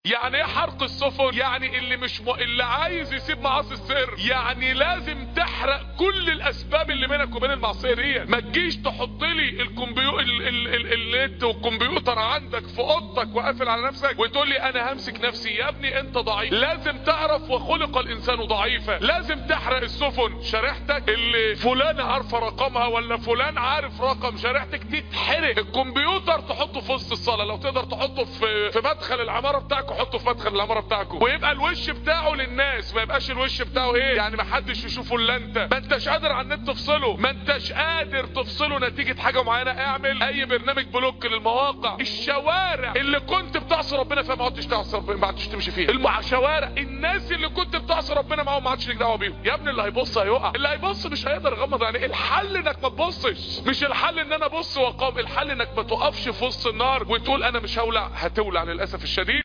يعني ايه حرق السفن يعني اللي مش م... اللي عايز يسيب معاصي السر يعني لازم تحرق كل الاسباب اللي بينك وبين المعصيه دي ما تجيش تحط لي الكمبيو ال... ال... ال... النت والكمبيوتر عندك في اوضتك وقافل على نفسك وتقول لي انا همسك نفسي يا ابني انت ضعيف لازم تعرف وخلق الانسان ضعيفا لازم تحرق السفن شريحتك اللي فلان عارفه رقمها ولا فلان عارف رقم شريحتك دي تحرق الكمبيوتر تحطه في وسط الصاله لو تقدر تحطه في في مدخل العماره بتاعكم حطه في مدخل العماره بتاعكم ويبقى الوش بتاعه للناس ما يبقاش الوش بتاعه ايه يعني ما حدش يشوفه الا انت ما انتش قادر على النت تفصله ما انتش قادر تفصله نتيجه حاجه معينه اعمل اي برنامج بلوك للمواقع الشوارع اللي كنت بتعصي ربنا فيها ما عدتش تعصي ربنا ما عدتش تمشي فيها الشوارع الناس اللي كنت بتعصي ربنا معاهم ما عادش ليك دعوه بيهم يا ابني اللي هيبص هيقع اللي هيبص مش هيقدر يغمض يعني الحل انك ما تبصش مش الحل ان انا ابص واقام الحل انك ما تقفش في وسط النار وتقول انا مش هولع هتولع للاسف الشديد